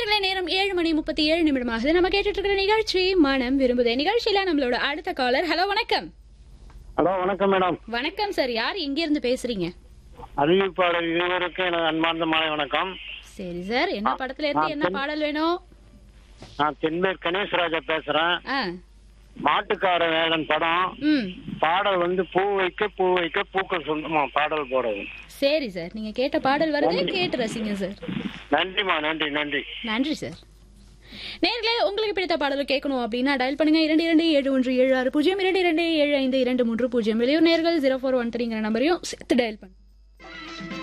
நேரங்களே நேரம் ஏழு மணி முப்பத்தி ஏழு நிமிடமாகுது நம்ம கேட்டுட்டு இருக்கிற நிகழ்ச்சி மனம் விரும்புதே நிகழ்ச்சியில நம்மளோட அடுத்த காலர் ஹலோ வணக்கம் ஹலோ வணக்கம் மேடம் வணக்கம் சார் யார் எங்க இருந்து பேசுறீங்க அறிவிப்பாளர் இருவருக்கும் எனது அன்பார்ந்த மாலை வணக்கம் சரி சார் என்ன படத்துல இருந்து என்ன பாடல் வேணும் நான் தென்மேற் கணேசராஜா பேசுறேன் ஆ மாட்டுக்கார வேலன் படம் ம் பாடல் வந்து பூ வைக்க பூ வைக்க பூக்கள் சொந்தமா பாடல் போடவும் சரி சார் நீங்க கேட்ட பாடல் வருது கேட்டு ரசிங்க சார் நன்றிமா நன்றி நன்றி நன்றி சார் நேர்களே உங்களுக்கு பிடித்த பாடல் கேட்கணும் அப்படின்னா டயல் பண்ணுங்க இரண்டு இரண்டு ஏழு ஒன்று ஏழு ஆறு பூஜ்ஜியம் இரண்டு இரண்டு ஏழு ஐந்து இரண்டு மூன்று பூஜ்ஜியம் வெளியூர் நேர்கள் ஜீரோ ஃபோர் ஒன் த்ரீங்கிற நம்பரையும் சேர்த்து டயல் பண்ணுங்க